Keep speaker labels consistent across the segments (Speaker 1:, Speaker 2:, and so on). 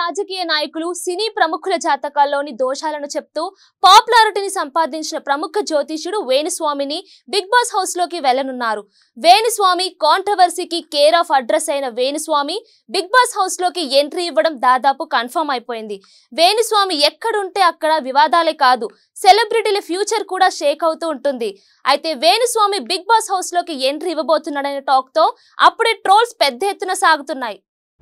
Speaker 1: రాజకీయ నాయకులు సినీ ప్రముఖుల జాతకాల్లోని దోషాలను చెప్తూ పాపులారిటీని సంపాదించిన ప్రముఖ జ్యోతిష్యుడు వేణుస్వామిని బిగ్ బాస్ హౌస్ లోకి వెళ్లనున్నారు వేణుస్వామి కాంట్రవర్సీకి కేర్ ఆఫ్ అడ్రస్ అయిన వేణుస్వామి బిగ్ బాస్ హౌస్ లోకి ఎంట్రీ ఇవ్వడం దాదాపు కన్ఫర్మ్ అయిపోయింది వేణుస్వామి ఎక్కడుంటే అక్కడ వివాదాలే కాదు సెలబ్రిటీల ఫ్యూచర్ కూడా షేక్ అవుతూ ఉంటుంది అయితే వేణుస్వామి బిగ్ బాస్ హౌస్ లోకి ఎంట్రీ ఇవ్వబోతున్నాడనే టాక్ తో అప్పుడే ట్రోల్స్ పెద్ద ఎత్తున సాగుతున్నాయి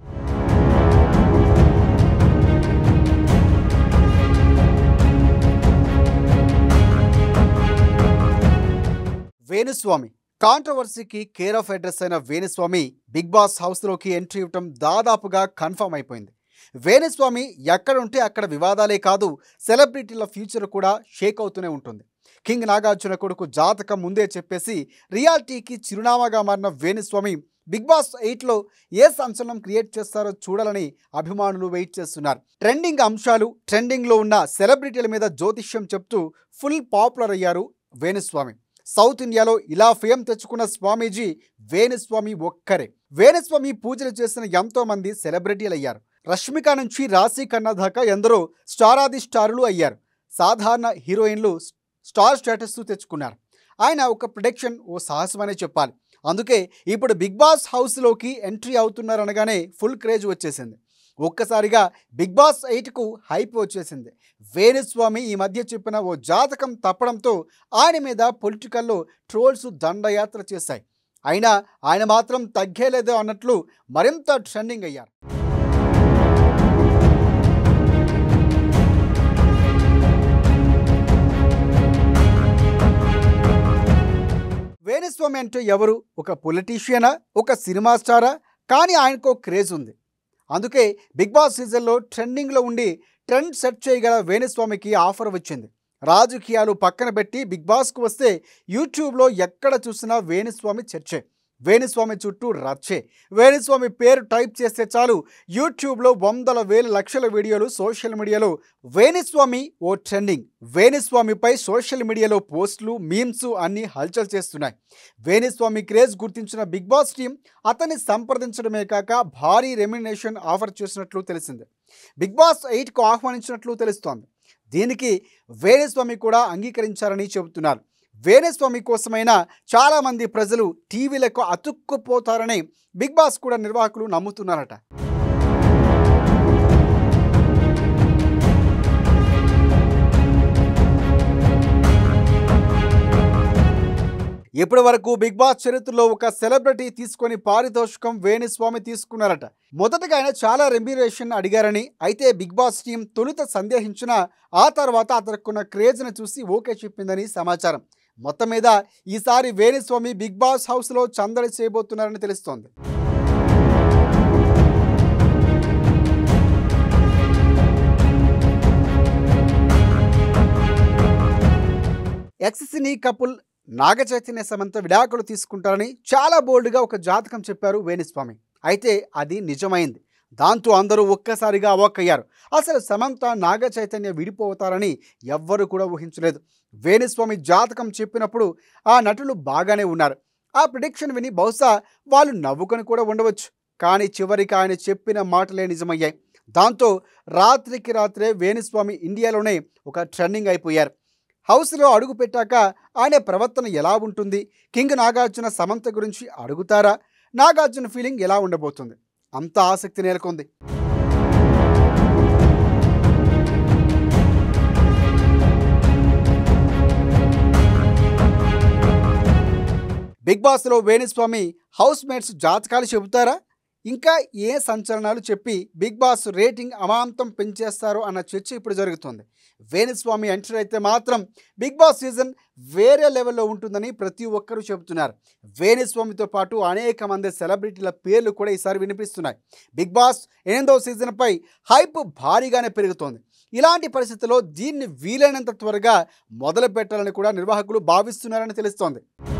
Speaker 2: వేణుస్వామి కాంట్రవర్సీకి కేర్ ఆఫ్ అడ్రస్ అయిన వేణుస్వామి బిగ్ బాస్ హౌస్లోకి ఎంట్రీ ఇవ్వటం దాదాపుగా కన్ఫర్మ్ అయిపోయింది వేణుస్వామి ఎక్కడుంటే అక్కడ వివాదాలే కాదు సెలబ్రిటీల ఫ్యూచర్ కూడా షేక్ అవుతూనే ఉంటుంది కింగ్ నాగార్జున కొడుకు జాతకం ముందే చెప్పేసి రియాలిటీకి చిరునామాగా మారిన వేణుస్వామి బిగ్ బాస్ ఎయిట్లో ఏ సంచలనం క్రియేట్ చేస్తారో చూడాలని అభిమానులు వెయిట్ చేస్తున్నారు ట్రెండింగ్ అంశాలు ట్రెండింగ్లో ఉన్న సెలబ్రిటీల మీద జ్యోతిష్యం చెప్తూ ఫుల్ పాపులర్ అయ్యారు వేణుస్వామి సౌత్ ఇండియాలో ఇలా ఫేమ్ తెచ్చుకున్న స్వామీజీ వేణుస్వామి ఒక్కరే వేణుస్వామి పూజలు చేసిన ఎంతో మంది సెలబ్రిటీలు అయ్యారు రష్మిక నుంచి రాశి ఖన్నా దాకా ఎందరో స్టారాది స్టారులు అయ్యారు సాధారణ హీరోయిన్లు స్టార్ స్టేటస్ తెచ్చుకున్నారు ఆయన ఒక ప్రొడక్షన్ ఓ సాహసమనే చెప్పాలి అందుకే ఇప్పుడు బిగ్ బాస్ హౌస్లోకి ఎంట్రీ అవుతున్నారు అనగానే ఫుల్ క్రేజ్ వచ్చేసింది ఒక్కసారిగా బిగ్ బాస్ ఎయిట్కు హైప్ వచ్చేసింది వేణుస్వామి ఈ మధ్య చెప్పిన ఓ జాతకం తప్పడంతో ఆయన మీద పొలిటికల్లో ట్రోల్స్ దండయాత్ర చేశాయి అయినా ఆయన మాత్రం తగ్గేలేదు అన్నట్లు మరింత ట్రెండింగ్ అయ్యారు వేణుస్వామి అంటే ఎవరు ఒక పొలిటీషియనా ఒక సినిమా స్టారా కానీ ఆయనకు ఒక క్రేజ్ ఉంది అందుకే బిగ్ బాస్ సీజన్లో ట్రెండింగ్లో ఉండి ట్రెండ్ సెట్ చేయగల వేణుస్వామికి ఆఫర్ వచ్చింది రాజకీయాలు పక్కన పెట్టి బిగ్ బాస్కు వస్తే యూట్యూబ్లో ఎక్కడ చూసినా వేణుస్వామి చర్చే వేణుస్వామి చుట్టూ రచ్చే వేణుస్వామి పేరు టైప్ చేస్తే చాలు యూట్యూబ్లో వందల వేల లక్షల వీడియోలు సోషల్ మీడియాలో వేణుస్వామి ఓ ట్రెండింగ్ వేణుస్వామిపై సోషల్ మీడియాలో పోస్టులు మీమ్స్ అన్నీ హల్చల్ చేస్తున్నాయి వేణుస్వామి క్రేజ్ గుర్తించిన బిగ్ బాస్ టీం అతన్ని సంప్రదించడమే కాక భారీ రెమ్యునేషన్ ఆఫర్ చేసినట్లు తెలిసింది బిగ్ బాస్ ఎయిట్కు ఆహ్వానించినట్లు తెలుస్తోంది దీనికి వేణుస్వామి కూడా అంగీకరించారని చెబుతున్నారు వేణుస్వామి కోసమైనా చాలామంది ప్రజలు టీవీలకు అతుక్కుపోతారని బిగ్ బాస్ కూడా నిర్వాహకులు నమ్ముతున్నారట ఇప్పటి వరకు బిగ్ బాస్ చరిత్రలో ఒక సెలబ్రిటీ తీసుకొని పారితోషికం వేణుస్వామి తీసుకున్నారట మొదటగా ఆయన చాలా రెమ్యూరేషన్ అడిగారని అయితే బిగ్ బాస్ టీం తొలుత సందేహించిన ఆ తర్వాత అతనుకున్న క్రేజ్ని చూసి ఓకే చెప్పిందని సమాచారం మొత్తం మీద ఈసారి వేణుస్వామి బిగ్ బాస్ హౌస్లో చందడి చేయబోతున్నారని తెలుస్తోంది ex cine couple Naga Chaitanya Samantha విడాకులు తీసుకుంటారని చాలా బోల్డ్గా ఒక జాతకం చెప్పారు వేణుస్వామి అయితే అది నిజమైంది దాంతో అందరూ ఒక్కసారిగా అవాక్కయ్యారు అసలు సమంత నాగ చైతన్య విడిపోతారని ఎవ్వరూ కూడా ఊహించలేదు వేణుస్వామి జాతకం చెప్పినప్పుడు ఆ నటులు బాగానే ఉన్నారు ఆ ప్రిడిక్షన్ విని బహుశా వాళ్ళు నవ్వుకొని కూడా ఉండవచ్చు కానీ చివరికి ఆయన చెప్పిన మాటలే నిజమయ్యాయి దాంతో రాత్రికి రాత్రే వేణుస్వామి ఇండియాలోనే ఒక ట్రెండింగ్ అయిపోయారు హౌస్లో అడుగు పెట్టాక ఆయన ప్రవర్తన ఎలా ఉంటుంది కింగ్ నాగార్జున సమంత గురించి అడుగుతారా నాగార్జున ఫీలింగ్ ఎలా ఉండబోతుంది అంత ఆసక్తి నెలకొంది బిగ్ బాస్లో వేణుస్వామి హౌస్ మేట్స్ జాతకాలు చెబుతారా ఇంకా ఏ సంచలనాలు చెప్పి బిగ్ బాస్ రేటింగ్ అమాంతం పెంచేస్తారు అన్న చర్చ ఇప్పుడు జరుగుతుంది వేణుస్వామి ఎంటర్ అయితే మాత్రం బిగ్ బాస్ సీజన్ వేరే లెవెల్లో ఉంటుందని ప్రతి ఒక్కరూ చెబుతున్నారు వేణుస్వామితో పాటు అనేక మంది సెలబ్రిటీల పేర్లు కూడా ఈసారి వినిపిస్తున్నాయి బిగ్ బాస్ ఎనిమిదవ సీజన్పై హైప్ భారీగానే పెరుగుతోంది ఇలాంటి పరిస్థితుల్లో దీన్ని వీలైనంత త్వరగా మొదలు పెట్టాలని కూడా నిర్వాహకులు భావిస్తున్నారని తెలుస్తోంది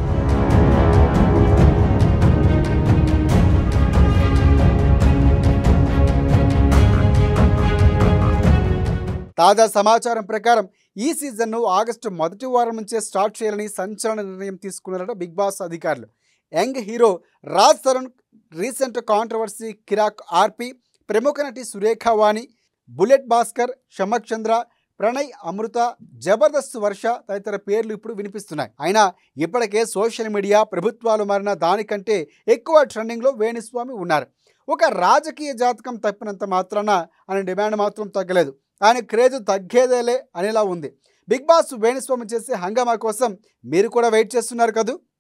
Speaker 2: తాజా సమాచారం ప్రకారం ఈ సీజన్ను ఆగస్టు మొదటి వారం నుంచే స్టార్ట్ చేయాలని సంచలన నిర్ణయం తీసుకున్నారట బిగ్ బాస్ అధికారులు young hero Raj Tarun recent controversy Kiraak RP ప్రముఖ నటి సురేఖ వాణి బుల్లెట్ భాస్కర్ షమక్ చంద్ర ప్రణయ్ అమృత జబర్దస్త్ వర్ష తదితర పేర్లు ఇప్పుడు వినిపిస్తున్నాయి అయినా ఇప్పటికే సోషల్ మీడియా ప్రభుత్వాలు మారిన దానికంటే ఎక్కువ ట్రెండింగ్లో వేణుస్వామి ఉన్నారు ఒక రాజకీయ జాతకం తప్పినంత మాత్రాన ఆయన డిమాండ్ మాత్రం తగ్గలేదు ఆయన క్రేజ్ తగ్గేదేలే అనేలా ఉంది బిగ్ బాస్ వేణుస్వామి చేసే హంగామా కోసం మీరు కూడా వెయిట్ చేస్తున్నారు కదూ